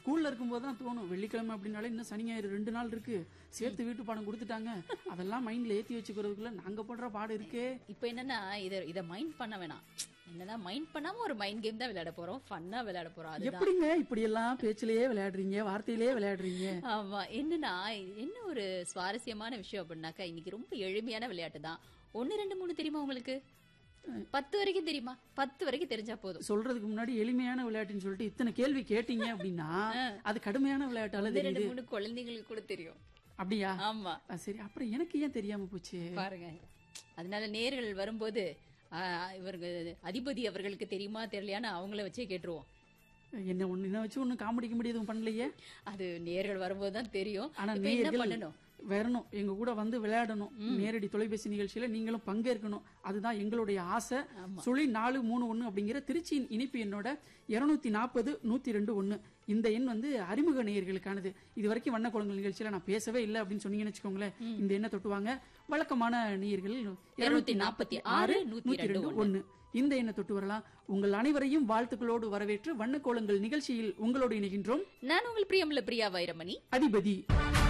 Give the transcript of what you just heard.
ஸ்கூல்ல இருக்கும்போது தான் தோணும் வெள்ளிக்கிழமை அப்படின்னாலே இன்னும் சனி ஞாயிறு ரெண்டு நாள் இருக்கு சேர்த்து வீட்டு பாடம் கொடுத்துட்டாங்க அதெல்லாம் மைண்ட்ல ஏத்தி வச்சுக்கிறதுக்குள்ள நாங்க படுற பாடு இருக்கே இப்போ என்னன்னா இத இத மைண்ட் பண்ண வேணாம் என்னன்னா மைண்ட் பண்ணாம ஒரு மைண்ட் கேம் தான் விளையாட போறோம் ஃபன்னா விளையாட போறோம் அதுதான் எப்படிங்க இப்படி எல்லாம் பேச்சிலேயே விளையாடுறீங்க வார்த்தையிலேயே விளையாடுறீங்க ஆமா என்னன்னா என்ன ஒரு சுவாரஸ்யமான விஷயம் அப்படின்னாக்கா இன்னைக்கு ரொம்ப எளிமையான விளையாட்டு தான் ஒன்னு ரெண்டு மூணு தெரியுமா உங்களுக்கு பத்து வரைக்கும் தெரியுமா பத்து வரைக்கும் தெரிஞ்சா போதும் சொல்றதுக்கு முன்னாடி எளிமையான விளையாட்டுன்னு சொல்லிட்டு இத்தனை கேள்வி கேட்டீங்க அப்படின்னா அது கடுமையான விளையாட்டால ஒன்னு ரெண்டு தெரியுது மூணு குழந்தைங்களுக்கு கூட தெரியும் அப்படியா ஆமா ஆ, சரி அப்புறம் எனக்கு ஏன் தெரியாம போச்சு பாருங்க அதனால நேர்கள் வரும்போது ஆ, இவருக்கு அதிபதி அவர்களுக்கு தெரியுமா தெரியலையான்னு அவங்கள வச்சே கேட்டுருவோம் என்ன ஒண்ணு என்ன வச்சு ஒன்னும் காமெடி கிமெடி எதுவும் பண்ணலையே அது நேர்கள் வரும்போது தான் தெரியும் ஆனா இப்ப என்ன நேயர்கள் பண்ணணும் வரணும் எங்க கூட வந்து விளையாடணும் நேரடி தொலைபேசி நிகழ்ச்சியில நீங்களும் பங்கேற்கணும் அதுதான் எங்களுடைய ஆசை சுழி நாலு மூணு ஒண்ணு அப்படிங்கிற திருச்சியின் இனிப்பு எண்ணோட இருநூத்தி நாற்பது நூத்தி ரெண்டு ஒண்ணு இந்த எண் வந்து அறிமுக நேயர்களுக்கானது இது வரைக்கும் வண்ண குளங்கள் நிகழ்ச்சியில நான் பேசவே இல்லை அப்படின்னு சொன்னீங்கன்னு வச்சுக்கோங்களேன் இந்த எண்ணை தொட்டுவாங்க வழக்கமான நேயர்கள் இருநூத்தி நாற்பத்தி ஆறு நூத்தி ரெண்டு ஒண்ணு இந்த எண்ணை தொட்டு வரலாம் உங்கள் அனைவரையும் வாழ்த்துக்களோடு வரவேற்று வண்ணக்கோலங்கள் நிகழ்ச்சியில் உங்களோடு இணைகின்றோம் நான் உங்கள் பிரியமுள்ள பிரியா வைரமணி அதிபதி